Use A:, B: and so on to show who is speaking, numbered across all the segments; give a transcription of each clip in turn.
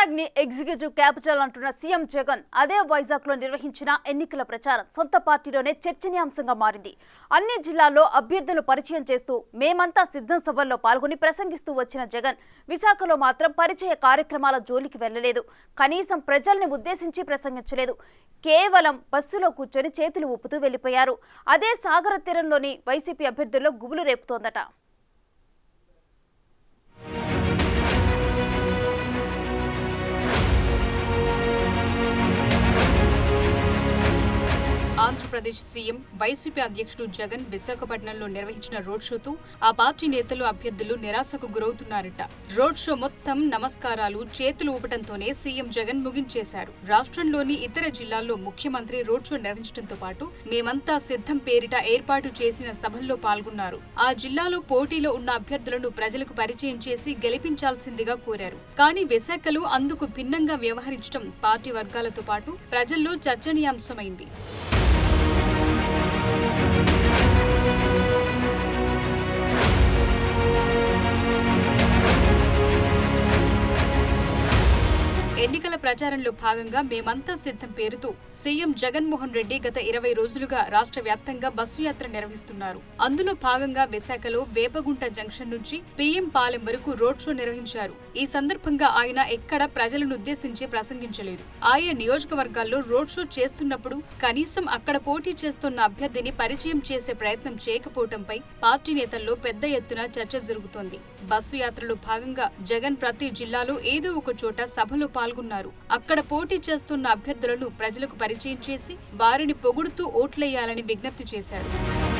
A: వైజాగ్ ని executive capital అంటున్న CM Jagan అదే వైజాగ్ లో నిర్వహించిన ఎన్నికల ప్రచారం సొంత పార్టీలోనే చర్చనీయాంశంగా మారింది అన్ని జిల్లాల్లో అభ్యర్థులు పరిచయం చేస్తూ మేమంతా సిద్ధం సభల్లో పాల్గొని ప్రసంగిస్తూ వచ్చిన జగన్ విశాఖలో మాత్రం పరిచయ కార్యక్రమాల జోలికి వెళ్లలేదు కనీసం ప్రజల్ని ఉద్దేశించి ప్రసంగించలేదు కేవలం బస్సులో కూర్చొని చేతులు ఊపుతూ వెళ్లిపోయారు అదే సాగర తీరంలోని వైసీపీ అభ్యర్థుల్లో గుబులు రేపుతోందట
B: ఆంధ్రప్రదేశ్ సీఎం వైసీపీ అధ్యక్షుడు జగన్ విశాఖపట్నంలో నిర్వహించిన రోడ్ షోతో ఆ పార్టీ నేతలు అభ్యర్థులు నిరాశకు గురవుతున్నారట రోడ్ షో మొత్తం నమస్కారాలు చేతులు ఊపటంతోనే సీఎం జగన్ ముగించేశారు రాష్ట్రంలోని ఇతర జిల్లాల్లో ముఖ్యమంత్రి రోడ్ షో నిర్వహించడంతో పాటు మేమంతా సిద్ధం పేరిట ఏర్పాటు చేసిన సభల్లో పాల్గొన్నారు ఆ జిల్లాలో పోటీలో ఉన్న అభ్యర్థులను ప్రజలకు పరిచయం చేసి గెలిపించాల్సిందిగా కోరారు కానీ విశాఖలో అందుకు భిన్నంగా వ్యవహరించడం పార్టీ వర్గాలతో పాటు ప్రజల్లో చర్చనీయాంశమైంది ఎన్నికల ప్రచారంలో భాగంగా మేమంతా సిద్ధం పేరుతో సీఎం జగన్మోహన్ రెడ్డి గత ఇరవై రోజులుగా రాష్ట్ర వ్యాప్తంగా బస్సు యాత్ర నిర్వహిస్తున్నారు అందులో భాగంగా విశాఖలో వేపగుంట జంక్షన్ నుంచి పీఎం పాలెం వరకు రోడ్ షో నిర్వహించారు ఈ సందర్భంగా ఆయన ఎక్కడ ప్రజలను ఉద్దేశించి ప్రసంగించలేదు ఆయా నియోజకవర్గాల్లో రోడ్ షో చేస్తున్నప్పుడు కనీసం అక్కడ పోటీ చేస్తున్న అభ్యర్థిని పరిచయం చేసే ప్రయత్నం చేయకపోవడంపై పార్టీ నేతల్లో పెద్ద ఎత్తున చర్చ జరుగుతోంది బస్సు యాత్రలో భాగంగా జగన్ ప్రతి జిల్లాలో ఏదో ఒక చోట సభలో పాల్గొన్నారు అక్కడ పోటీ చేస్తున్న అభ్యర్థులను ప్రజలకు పరిచయం చేసి వారిని పొగుడుతూ ఓట్లేయాలని విజ్ఞప్తి చేశారు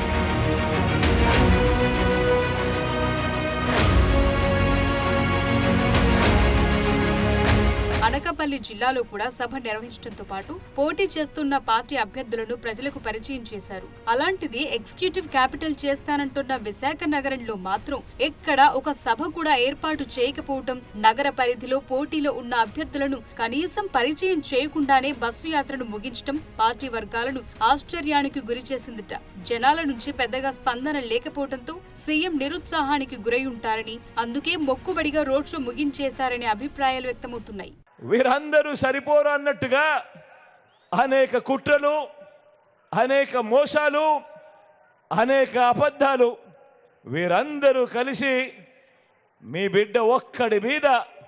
B: అనకాపల్లి జిల్లాలో కూడా సభ నిర్వహించడంతో పాటు పోటీ చేస్తున్న పార్టీ అభ్యర్థులను ప్రజలకు పరిచయం చేశారు అలాంటిది ఎగ్జిక్యూటివ్ క్యాపిటల్ చేస్తానంటున్న విశాఖ నగరంలో మాత్రం ఎక్కడ ఒక సభ కూడా ఏర్పాటు చేయకపోవటం నగర పరిధిలో పోటీలో ఉన్న అభ్యర్థులను కనీసం పరిచయం చేయకుండానే బస్సు యాత్రను ముగించడం పార్టీ వర్గాలను ఆశ్చర్యానికి గురి చేసిందట జనాల నుంచి పెద్దగా స్పందన లేకపోవడంతో సీఎం నిరుత్సాహానికి గురై ఉంటారని అందుకే మొక్కుబడిగా రోడ్ షో ముగించేశారనే అభిప్రాయాలు వ్యక్తమవుతున్నాయి
C: వీరందరూ సరిపోరు అన్నట్టుగా అనేక కుట్రలు అనేక మోసాలు అనేక అబద్ధాలు వీరందరూ కలిసి మీ బిడ్డ ఒక్కడి మీద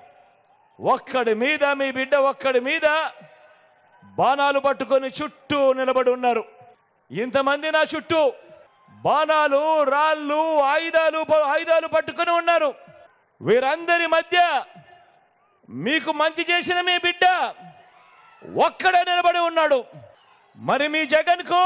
C: ఒక్కడి మీద మీ బిడ్డ ఒక్కడి మీద బాణాలు పట్టుకొని చుట్టూ నిలబడి ఉన్నారు ఇంతమంది నా చుట్టూ బాణాలు రాళ్ళు ఆయుధాలు ఆయుధాలు పట్టుకొని ఉన్నారు వీరందరి మధ్య మీకు మంచి చేసిన మీ బిడ్డ ఒక్కడే నిలబడి ఉన్నాడు మరి మీ జగన్కు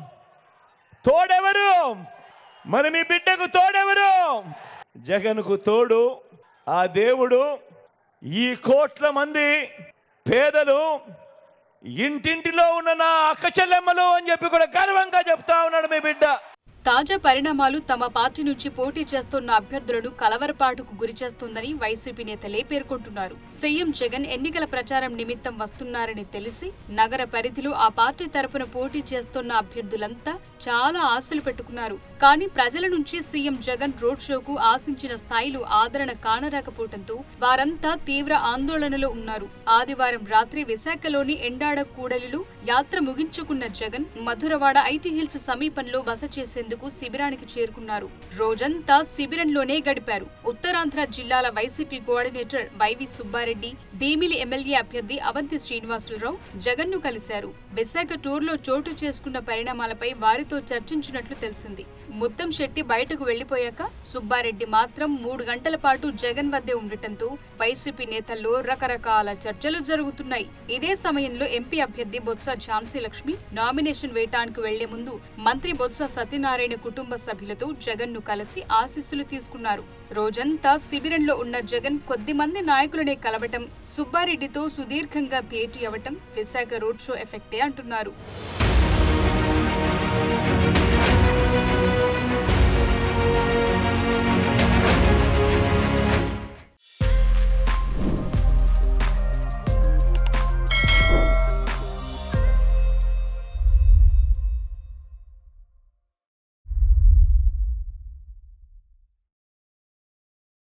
C: తోడెవరు మరి మీ బిడ్డకు తోడెవరు జగన్కు తోడు ఆ దేవుడు ఈ కోట్ల మంది పేదలు ఇంటింటిలో ఉన్న నా అక్క చెల్లెమ్మలు అని చెప్పి కూడా గర్వంగా చెప్తా ఉన్నాడు మీ బిడ్డ
B: తాజా పరిణామాలు తమ పార్టీ నుంచి పోటీ చేస్తున్న అభ్యర్థులను కలవరపాటుకు గురి చేస్తోందని వైసీపీ నేతలే పేర్కొంటున్నారు సీఎం జగన్ ఎన్నికల ప్రచారం నిమిత్తం వస్తున్నారని తెలిసి నగర పరిధిలో ఆ పార్టీ తరపున పోటీ చేస్తున్న అభ్యర్థులంతా చాలా ఆశలు పెట్టుకున్నారు కానీ ప్రజల నుంచి సీఎం జగన్ రోడ్ షోకు ఆశించిన స్థాయిలో ఆదరణ కానరాకపోవడంతో వారంతా తీవ్ర ఆందోళనలో ఉన్నారు ఆదివారం రాత్రి విశాఖలోని ఎండాడ కూడలిలో యాత్ర ముగించుకున్న జగన్ మధురవాడ ఐటీ హిల్స్ సమీపంలో బస చేసేందుకు శిబిరానికి చేరుకున్నారు రోజంతా శిబిరంలోనే గడిపారు ఉత్తరాంధ్ర జిల్లాల వైసీపీ కోఆర్డినేటర్ వైవి సుబ్బారెడ్డి భీమిలి ఎమ్మెల్యే అభ్యర్థి అవంతి శ్రీనివాసులరావు జగన్ ను కలిశారు విశాఖ టూర్లో చోటు చేసుకున్న పరిణామాలపై వారితో చర్చించినట్లు తెలిసింది ముత్తం శెట్టి బయటకు వెళ్లిపోయాక సుబ్బారెడ్డి మాత్రం మూడు గంటల పాటు జగన్ వద్దే ఉండటంతో వైసీపీ నేతల్లో రకరకాల చర్చలు జరుగుతున్నాయి ఇదే సమయంలో ఎంపీ అభ్యర్థి బొత్స ఝాన్సీ లక్ష్మి నామినేషన్ వేయటానికి వెళ్లే ముందు మంత్రి బొత్స సత్యనారాయణ కుటుంబ సభ్యులతో జగన్ ను కలిసి ఆశీస్సులు తీసుకున్నారు రోజంతా శిబిరంలో ఉన్న జగన్ కొద్ది మంది నాయకులనే కలవటం సుబ్బారెడ్డితో సుదీర్ఘంగా భేటీ అవటం విశాఖ రోడ్ షో ఎఫెక్టే అంటున్నారు